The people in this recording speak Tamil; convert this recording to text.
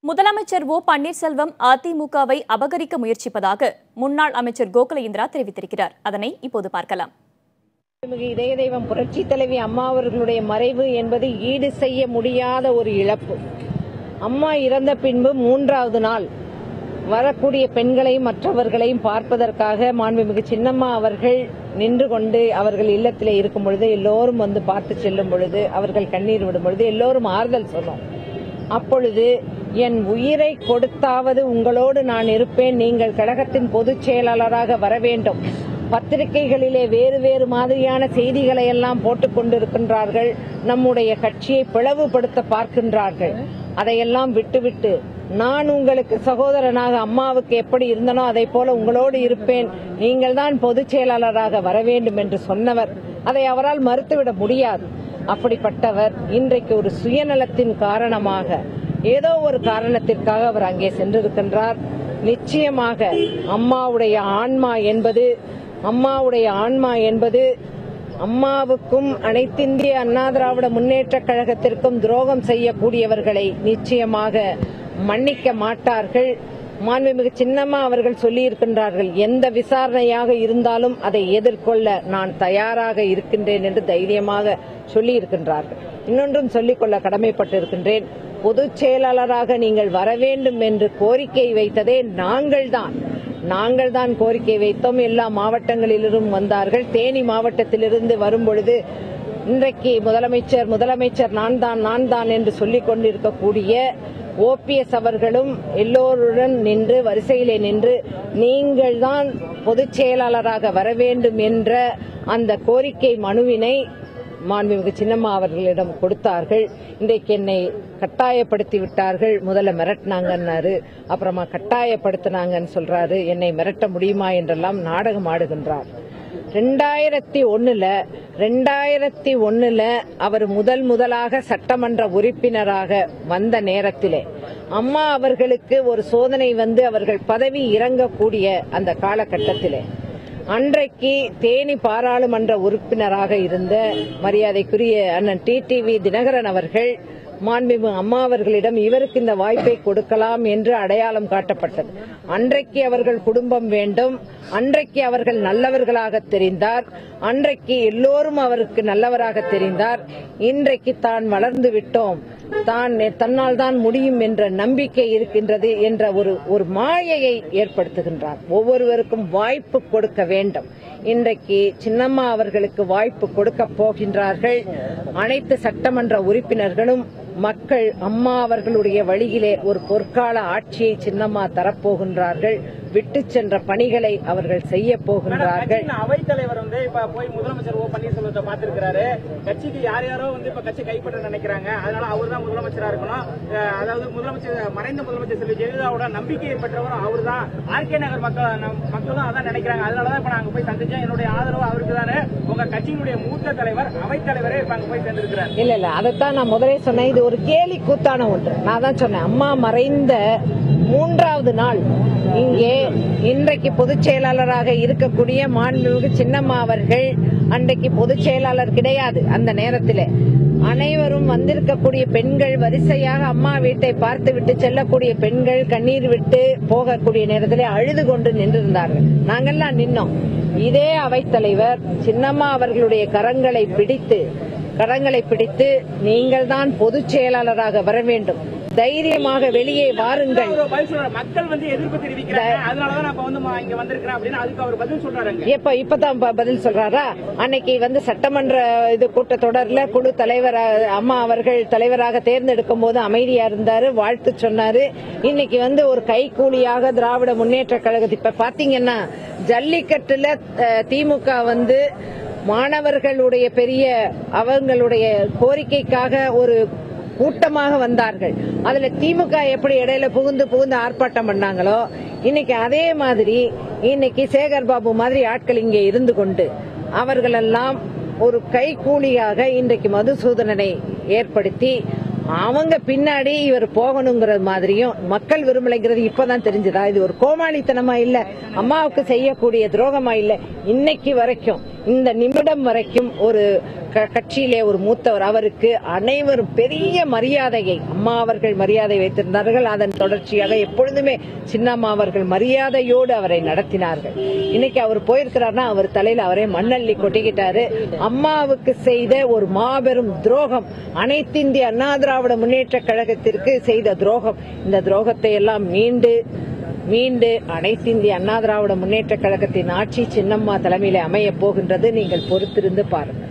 முதலமைச்சர் ஓ பன்னீர்செல்வம் அதிமுகவை அபகரிக்க முயற்சிப்பதாக முன்னாள் அமைச்சர் கோகுல இந்திரா தெரிவித்திருக்கிறார் அதனை இப்போது பார்க்கலாம் மிகு இதய தெய்வம் புரட்சி தலைவி அம்மா அவர்களுடைய மறைவு என்பது ஈடு செய்ய முடியாத ஒரு இழப்பு அம்மா இறந்த பின்பு மூன்றாவது நாள் வரக்கூடிய பெண்களையும் மற்றவர்களையும் பார்ப்பதற்காக மாண்புமிகு சின்னம்மா அவர்கள் நின்று கொண்டு அவர்கள் இல்லத்திலே இருக்கும் பொழுது எல்லோரும் வந்து பார்த்து செல்லும் பொழுது அவர்கள் கண்ணீர் விடும் பொழுது எல்லோரும் ஆறுதல் சொன்னோம் அப்பொழுது என் உயிரை கொடுத்தாவது உங்களோடு நான் இருப்பேன் நீங்கள் கழகத்தின் பொதுச் செயலாளராக வர வேண்டும் பத்திரிகைகளிலே வேறு வேறு மாதிரியான செய்திகளை எல்லாம் போட்டுக் கொண்டிருக்கின்றார்கள் நம்முடைய கட்சியை பிளவுபடுத்த பார்க்கின்றார்கள் அதையெல்லாம் விட்டுவிட்டு நான் உங்களுக்கு சகோதரனாக அம்மாவுக்கு எப்படி இருந்தனோ அதை போல உங்களோடு இருப்பேன் நீங்கள் தான் பொதுச் செயலாளராக வர வேண்டும் என்று சொன்னவர் அதை அவரால் மறுத்துவிட முடியாது அப்படிப்பட்டவர் இன்றைக்கு ஒரு சுயநலத்தின் காரணமாக ஏதோ ஒரு காரணத்திற்காக அவர் அங்கே சென்றிருக்கின்றார் நிச்சயமாக அம்மாவுடைய ஆன்மா என்பது அம்மாவுடைய ஆன்மா என்பது அம்மாவுக்கும் அனைத்திந்திய அண்ணா திராவிட முன்னேற்ற கழகத்திற்கும் துரோகம் செய்யக்கூடியவர்களை நிச்சயமாக மன்னிக்க மாட்டார்கள் மாண்புமிகு சின்னம்மா அவர்கள் சொல்லியிருக்கின்றார்கள் எந்த விசாரணையாக இருந்தாலும் அதை எதிர்கொள்ள நான் தயாராக இருக்கின்றேன் என்று தைரியமாக சொல்லியிருக்கின்றார்கள் இன்னொன்றும் சொல்லிக்கொள்ள கடமைப்பட்டிருக்கின்றேன் பொதுச் செயலாளராக நீங்கள் வர வேண்டும் என்று கோரிக்கை வைத்ததே நாங்கள்தான் நாங்கள் தான் கோரிக்கை வைத்தோம் எல்லா மாவட்டங்களிலும் வந்தார்கள் தேனி மாவட்டத்திலிருந்து வரும்பொழுது இன்றைக்கு முதலமைச்சர் முதலமைச்சர் நான் தான் நான் தான் என்று சொல்லிக் கொண்டிருக்கக்கூடிய ஓபிஎஸ் அவர்களும் எல்லோருடன் நின்று வரிசையிலே நின்று நீங்கள் தான் பொதுச் செயலாளராக வர வேண்டும் என்ற அந்த கோரிக்கை மனுவினை மாண்புமிகு சின்னம்மா அவர்களிடம் கொடுத்தார்கள் இன்றைக்கு என்னை கட்டாயப்படுத்தி விட்டார்கள் முதல்ல மிரட்டினாங்கன்னாரு அப்புறமா கட்டாயப்படுத்தினாங்கன்னு சொல்றாரு என்னை மிரட்ட முடியுமா என்றெல்லாம் நாடகம் ஆடுகின்றார் ரெண்டாயிரத்தி ஒண்ணுல ரெண்டாயிரத்தி ஒண்ணுல அவர் முதல் முதலாக சட்டமன்ற உறுப்பினராக வந்த நேரத்திலே அம்மா அவர்களுக்கு ஒரு சோதனை வந்து அவர்கள் பதவி இறங்கக்கூடிய அந்த காலகட்டத்திலே அன்றைக்கு தேனி பாராளுமன்ற உறுப்பினராக இருந்த மரியாதைக்குரிய அண்ணன் டிடிவி தினகரன் அவர்கள் மாண்புமிகு அம்மா அவர்களிடம் இவருக்கு இந்த வாய்ப்பை கொடுக்கலாம் என்று அடையாளம் காட்டப்பட்டது அன்றைக்கு அவர்கள் குடும்பம் வேண்டும் அன்றைக்கு அவர்கள் நல்லவர்களாக தெரிந்தார் அன்றைக்கு எல்லோரும் அவருக்கு நல்லவராக தெரிந்தார் இன்றைக்கு தான் வளர்ந்து விட்டோம் தான் தன்னால் தான் முடியும் என்ற நம்பிக்கை இருக்கின்றது என்ற ஒரு ஒரு மாயையை ஏற்படுத்துகின்றார் ஒவ்வொருவருக்கும் வாய்ப்பு கொடுக்க வேண்டும் இன்றைக்கு சின்னம்மா அவர்களுக்கு வாய்ப்பு கொடுக்க போகின்றார்கள் அனைத்து சட்டமன்ற உறுப்பினர்களும் மக்கள் அம்மா அவர்களுடைய வழியிலே ஒரு பொற்கால ஆட்சியை சின்னம்மா தரப்போகின்றார்கள் விட்டு சென்ற பணிகளை அவர்கள் செய்ய போகின்றார்கள் கட்சியின் அவைத்தலைவர் வந்து இப்ப போய் முதலமைச்சர் ஓ பன்னீர்செல்வத்தை பார்த்திருக்கிறாரு கட்சிக்கு யார் யாரோ வந்து இப்ப கட்சி கைப்பற்ற நினைக்கிறாங்க அதனால அவர் தான் முதலமைச்சரா இருக்கணும் அஹ் அதாவது முதலமைச்சர் மறைந்த முதலமைச்சர் செல்வி ஜெயலலிதாவோட நம்பிக்கையை பெற்றவரும் அவர் தான் ஆர்கே நகர் மக்கள் நம்- மக்களும் அதான் நினைக்கிறாங்க அதனாலதான் இப்ப நாங்க போய் சந்திச்சோம் என்னுடைய ஆதரவு அவருக்கு தானே உங்க கட்சியினுடைய மூத்த தலைவர் அவைத்தலைவரே இப்ப அங்க போய் சேர்ந்திருக்கிறார் இல்ல இல்ல அதைத்தான் நான் முதலே சொன்னேன் இது ஒரு கேலி கூத்தான ஒன்று நான் தான் சொன்னேன் அம்மா மறைந்த மூன்றாவது நாள் இங்கே இன்றைக்கு பொதுச் செயலாளராக இருக்கக்கூடிய மாண்புமிகு சின்னம்மா அவர்கள் அன்றைக்கு பொதுச் செயலாளர் கிடையாது அந்த நேரத்திலே அனைவரும் வந்திருக்கக்கூடிய பெண்கள் வரிசையாக அம்மா வீட்டை பார்த்து விட்டு செல்லக்கூடிய பெண்கள் கண்ணீர் விட்டு போகக்கூடிய நேரத்திலே அழுது கொண்டு நின்றிருந்தார்கள் நாங்கெல்லாம் நின்னோம் இதே அவைத்தலைவர் சின்னம்மா அவர்களுடைய கரங்களை பிடித்து கரங்களை பிடித்து நீங்கள் தான் பொதுச் செயலாளராக வர வேண்டும் தைரியமாக வெளியே வாருங்கள் அவர் பதில் சொல்றாரு மக்கள் வந்து எதிர்ப்பு தெரிவிக்கிறாங்க அதனாலதான் நான் இப்ப வந்து ம- இங்க வந்திருக்கிறேன் அப்படின்னு அதுக்கு அவர் பதில் சொல்றாருங்க எப்ப இப்பதான் ப- பதில் சொல்றாரா அன்னைக்கு வந்து சட்டமன்ற இது கூட்டத்தொடர்ல குழு தலைவர் அஹ், அம்மா அவர்கள் தலைவராக தேர்ந்தெடுக்கும் போது அமைதியா இருந்தாரு வாழ்த்து சொன்னாரு இன்னைக்கு வந்து ஒரு கைக்கூலியாக திராவிட முன்னேற்ற கழகத்தை இப்ப பாத்தீங்கன்னா ஜல்லிக்கட்டுல அஹ், திமுக வந்து மாணவர்களுடைய பெரிய அவங்களுடைய கோரிக்கைக்காக ஒரு கூட்டமாக வந்தார்கள் அதுல திமுக எப்படி இடையில புகுந்து புகுந்து ஆர்ப்பாட்டம் பண்ணாங்களோ இன்னைக்கு அதே மாதிரி இன்னைக்கு சேகர் பாபு மாதிரி ஆட்கள் இங்கே இருந்து கொண்டு அவர்களெல்லாம் ஒரு கைகூலியாக இன்றைக்கு மதுசூதனனை ஏற்படுத்தி அவங்க பின்னாடி இவர் போகணுங்கிறது மாதிரியும் மக்கள் விரும்பலைங்கிறது இப்பதான் தெரிஞ்சதா இது ஒரு கோமாளித்தனமா இல்ல அம்மாவுக்கு செய்யக்கூடிய துரோகமா இல்ல இன்னைக்கு வரைக்கும் இந்த நிமிடம் வரைக்கும் ஒரு க- கட்சியிலே ஒரு மூத்தவர் அவருக்கு அனைவரும் பெரிய மரியாதையை அம்மா அவர்கள் மரியாதை வைத்திருந்தார்கள் அதன் தொடர்ச்சியாக எப்பொழுதுமே சின்னம்மா அவர்கள் மரியாதையோடு அவரை நடத்தினார்கள் இன்னைக்கு அவர் போயிருக்கிறார்னா அவர் தலையில அவரே மண்ணள்ளி கொட்டிக்கிட்டாரு அம்மாவுக்கு செய்த ஒரு மாபெரும் துரோகம் அனைத்து இந்திய அண்ணா திராவிட முன்னேற்ற கழகத்திற்கு செய்த துரோகம் இந்த துரோகத்தை எல்லாம் மீண்டு மீண்டு அனைத்து இந்திய அண்ணா திராவிட முன்னேற்ற கழகத்தின் ஆட்சி சின்னம்மா தலைமையில அமையப் போகின்றது நீங்கள் பொறுத்திருந்து பாருங்கள்